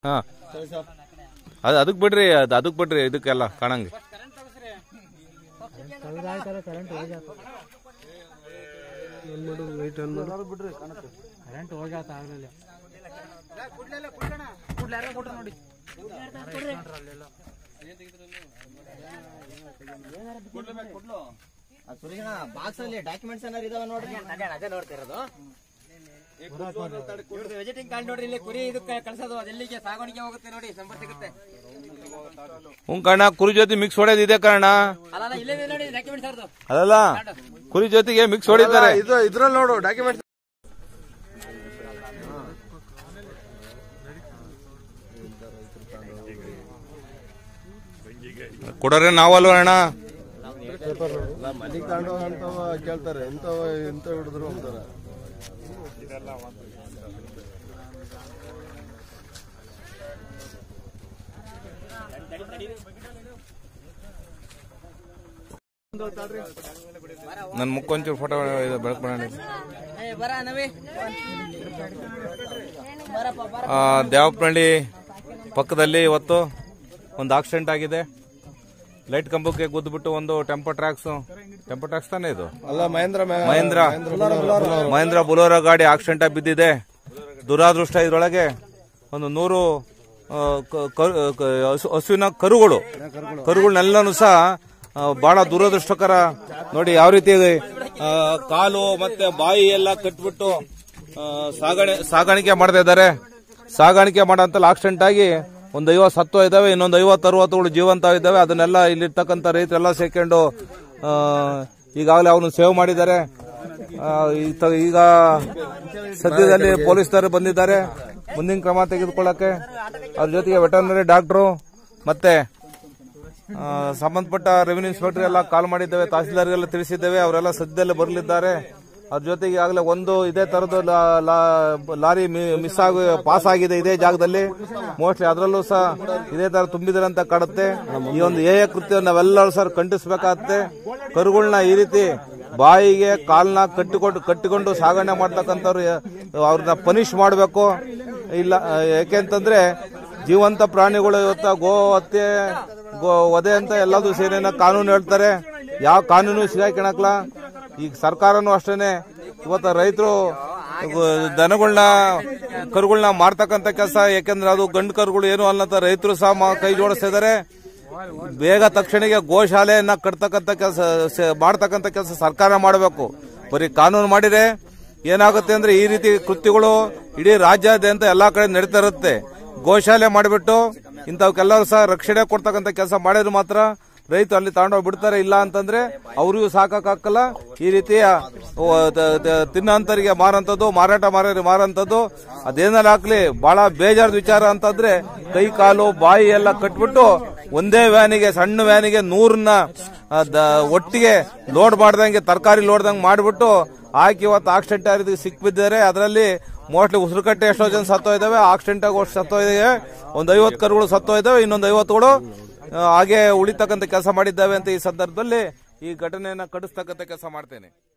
ಹಾ ಅದು ಅದಕ್ಕೆ ಬಿಡ್ರಿ ಅದು ಅದಕ್ಕೆ ಬಿಡ್ರಿ ಇದಕ್ಕೆಲ್ಲ ಕಾಣಂಗೆ ಕರೆಂಟ್ ಹೋಗ್ಯಾತ ಆಗ್ಲಿಲ್ಲ ಬಾಕ್ಸ್ ಅಲ್ಲಿ ಡಾಕ್ಯುಮೆಂಟ್ಸ್ ಏನಾರು ಇದಾವ ನೋಡ್ರಿ ಅದೇ ನೋಡ್ತಿರೋದು ವಿಸಿಟಿಂಗ್ ಕಾರ್ಡ್ ನೋಡ್ರಿ ಇಲ್ಲಿ ಕುರಿ ಇದಕ್ಕೆ ಕಳ್ಸೋದು ಅದೆಲ್ಲಿಗೆ ಸಾಗಾಣಿಕೆ ಹೋಗುತ್ತೆ ನೋಡಿ ಸಂಬಳ ಸಿಗುತ್ತೆ ಹ್ಞೂ ಕಣ ಕುರಿ ಜೊತೆ ಮಿಕ್ಸ್ ಹೊಡೆದಿದೆ ಕಣ ಅಲ್ಲ ಅಲ್ಲ ಇಲ್ಲೇ ಇದೆ ನೋಡಿ ಡಾಕ್ಯುಮೆಂಟ್ಸ್ ಅವ್ರದ್ದು ಅದಲ್ಲ ಕುರಿ ಜೊತೆಗೆ ಮಿಕ್ಸ್ ಹೊಡಿತಾರೆ ಇದು ಇದ್ರಲ್ಲಿ ನೋಡು ಡಾಕ್ಯುಮೆಂಟ್ ಕೊಡೋರೆ ನಾವಲ್ವ ಅಣ್ಣ ಮನೆಗೆ ತಗೊಂಡು ಅಂತವ ಕೇಳ್ತಾರೆ ಎಂತವ ಎಂತ ಹಿಡಿದ್ರು ಅಂತಾರ ನನ್ನ ಮುಕ್ಕೊಂಚೂರು ಫೋಟೋ ಬೆಳಕು ಮಾಡೋಣ ಏ, ಬರ ನವಿ ಬರಪ್ಪ ಬರ ಆ, ದೇವಪ್ಪನಹಳ್ಳಿ ಪಕ್ಕದಲ್ಲಿ ಇವತ್ತು ಒಂದು ಆಕ್ಸಿಡೆಂಟ್ ಆಗಿದೆ ಲೈಟ್ ಕಂಬಕ್ಕೆ ಗುದ್ದುಬಿಟ್ಟು ಒಂದು ಟೆಂಪೋ ಟ್ರ್ಯಾಕ್ಸ್ ಟೆಂಪೋ ಟ್ರ್ಯಾಕ್ಸ್ ತಾನೇ ಇದು ಅಲ್ಲ ಮಹೇಂದ್ರ ಮಹೇಂದ್ರ ಮಹೇಂದ್ರ ಬುಲೋರ ಗಾಡಿ ಆಕ್ಸಿಡೆಂಟ್ ಆಗಿ ಬಿದ್ದಿದೆ ದುರಾದೃಷ್ಟ ಇದರೊಳಗೆ ಒಂದು ನೂರು ಆ, ಕ- ಕ- ಕ- ಹಸು- ಹಸುವಿನ ಕರುಗಳು ಕರುಗಳನ್ನೆಲ್ಲನೂ ಸಹ ಆ, ಬಹಳ ದುರದೃಷ್ಟಕರ ನೋಡಿ ಯಾವ ರೀತಿ ಇದೆ. ಆ, ಕಾಲು ಮತ್ತೆ ಬಾಯಿ ಎಲ್ಲ ಕಟ್ಬಿಟ್ಟು ಆ, ಸಾಗಣೆ ಸಾಗಾಣಿಕೆ ಮಾಡ್ತಾ ಇದ್ದಾರೆ ಸಾಗಾಣಿಕೆ ಮಾಡೋಂತಲ್ಲಿ ಆಕ್ಸಿಡೆಂಟ್ ಆಗಿ ಒಂದು ಐವತ್ತು ಸತ್ತು ಇದಾವೆ ಇನ್ನೊಂದು ಐವತ್ತು ಅರವತ್ತುಗಳು ಜೀವಂತ ಇದ್ದಾವೆ ಅದನ್ನೆಲ್ಲ ಇಲ್ಲಿರ್ತಕ್ಕಂಥ ರೈತರೆಲ್ಲ ಸೇರ್ಕೊಂಡು ಆ, ಈಗಾಗಲೇ ಅವನು ಸೇವ್ ಮಾಡಿದ್ದಾರೆ ಆ, ಈ ತ- ಈಗ ಸದ್ಯದಲ್ಲಿ ಪೊಲೀಸರು ಬಂದಿದ್ದಾರೆ ಮುಂದಿನ ಕ್ರಮ ತೆಗೆದುಕೊಳ್ಳಕ್ಕೆ ಅವ್ರ ಜೊತೆಗೆ ವೆಟರ್ನರಿ ಡಾಕ್ಟ್ರು ಮತ್ತೆ ಆ, ಸಂಬಂಧಪಟ್ಟ ರೆವಿನ್ಯೂ ಇನ್ಸ್ಪೆಕ್ಟರ್ ಎಲ್ಲ ಕಾಲ್ ಮಾಡಿದ್ದೇವೆ ತಹಸೀಲ್ದಾರ್ಗೆಲ್ಲ ತಿಳಿಸಿದ್ದೇವೆ ಅವರೆಲ್ಲ ಸದ್ಯದಲ್ಲೇ ಬರಲಿದ್ದಾರೆ ಅದ್ರ ಜೊತೆಗೆ ಈಗಾಗಲೇ ಒಂದು ಇದೇ ತರದ್ದು ಲಾ- ಲಾ- ಲಾರಿ ಮಿಸ್ ಆಗಿ ಪಾಸ್ ಆಗಿದೆ ಇದೇ ಜಾಗದಲ್ಲಿ ಮೋಸ್ಟ್ಲಿ ಅದರಲ್ಲೂ ಸಹ ಇದೇ ತರ ತುಂಬಿದ್ರೆ ಅಂತ ಕಾಡುತ್ತೆ ಈ ಒಂದು ಏಯ ಕೃತ್ಯ ನಾವೆಲ್ಲರೂ ಸರ್ ಖಂಡಿಸಬೇಕಾಗತ್ತೆ ಕರುಗಳನ್ನ ಈ ರೀತಿ ಬಾಯಿಗೆ ಕಾಲ್ನ ಕಟ್ಟಿಕೊಂಡು ಕಟ್ಟಿಕೊಂಡು ಸಾಗಣೆ ಮಾಡ್ತಕ್ಕಂಥವ್ರು ಅವ್ರನ್ನ ಪನಿಷ್ ಮಾಡಬೇಕು ಇಲ್ಲ ಯಾಕೆಂತಂದ್ರೆ ಜೀವಂತ ಪ್ರಾಣಿಗಳು ಇವತ್ತ ಗೋ ಹತ್ಯೆ ಗೋ ವಧೆ ಅಂತ ಎಲ್ಲದೂ ಸೇನೇನ ಕಾನೂನು ಹೇಳ್ತಾರೆ ಯಾವ ಕಾನೂನು ಸಿಗಾಕಿಣಕ್ಲ ಈಗ ಸರ್ಕಾರನೂ ಅಷ್ಟೇನೆ ಇವತ್ತ ರೈತರು ದನಗಳನ್ನ ಕರುಗಳನ್ನ ಮಾರ್ತಕ್ಕಂಥ ಕೆಲಸ ಯಾಕೆಂದ್ರೆ ಅದು ಗಂಡು ಕರುಗಳು ಏನು ಅನ್ನತ್ತ ರೈತರು ಸಹ ಮಾ- ಕೈ ಜೋಡಿಸ್ತಾ ಇದಾರೆ ಬೇಗ ತಕ್ಷಣಿಗೆ ಗೋಶಾಲೆಯನ್ನ ಕಟ್ತಕ್ಕಂಥ ಕೆಲಸ ಮಾಡ್ತಕ್ಕಂಥ ಕೆಲಸ ಸರ್ಕಾರ ಮಾಡಬೇಕು ಬರೀ ಕಾನೂನು ಮಾಡಿದ್ರೆ ಏನಾಗುತ್ತೆ ಅಂದ್ರೆ ಈ ರೀತಿ ಕೃತ್ಯಗಳು ಇಡೀ ರಾಜ್ಯಾದ್ಯಂತ ಎಲ್ಲಾ ಕಡೆ ನಡೀತಾ ಇರುತ್ತೆ ಗೋಶಾಲೆ ಮಾಡಿಬಿಟ್ಟು ಇಂಥವಕ್ಕೆಲ್ಲರೂ ಸಹ ರಕ್ಷಣೆ ಕೊಡ್ತಕ್ಕಂಥ ಕೆಲಸ ಮಾಡಿದ್ರೆ ಮಾತ್ರ ರೈತರು ಅಲ್ಲಿ ತಗೊಂಡೋಗಿ ಬಿಡ್ತಾರೆ ಇಲ್ಲ ಅಂತಂದ್ರೆ ಅವ್ರಿಗೂ ಸಾಕಾಗಲ್ಲ ಈ ರೀತಿಯ ಓ, ತ- ತ- ತಿನ್ನಂತರಿಗೆ ಮಾರಂತದ್ದು ಮಾರಾಟ ಮಾರ ಮಾರಂತದ್ದು ಅದೇನಾರ ಹಾಕ್ಲಿ ಬಹಳ ಬೇಜಾರದ ವಿಚಾರ ಅಂತಂದ್ರೆ ಕೈ ಕಾಲು ಬಾಯಿ ಎಲ್ಲ ಕಟ್ಬಿಟ್ಟು ಒಂದೇ ವ್ಯಾನಿಗೆ ಸಣ್ಣ ವ್ಯಾನಿಗೆ ನೂರನ್ನ ಆ, ದ- ಒಟ್ಟಿಗೆ ಲೋಡ್ ಮಾಡ್ದಂಗೆ ತರಕಾರಿ ಲೋಡ್ದಂಗೆ ಮಾಡಿಬಿಟ್ಟು ಹಾಕಿ ಇವತ್ತು ಆಕ್ಸಿಡೆಂಟ್ ಆಗಿ ಸಿಕ್ಬಿದ್ದಾರೆ ಅದರಲ್ಲಿ ಮೋಸ್ಟ್ಲಿ ಉಸಿರುಕಟ್ಟೆ ಎಷ್ಟೋ ಜನ ಸತ್ತೋ ಇದಾವೆ ಆಕ್ಸಿಡೆಂಟ್ ಆಗಿ ಅಷ್ಟು ಸತ್ತೋ ಇದಾವೆ ಒಂದು ಐವತ್ತು ಕರುಗಳು ಸತ್ತೋ ಇದಾವೆ ಇನ್ನೊಂದು ಐವತ್ತುಗಳು ಆ, ಹಾಗೆ ಉಳಿತಕ್ಕಂಥ ಕೆಲಸ ಮಾಡಿದ್ದಾವೆ ಅಂತ ಈ ಸಂದರ್ಭದಲ್ಲಿ ಈ ಘಟನೆಯನ್ನ ಕಡಿಸ್ತಕ್ಕಂಥ ಕೆಲಸ ಮಾಡ್ತೇನೆ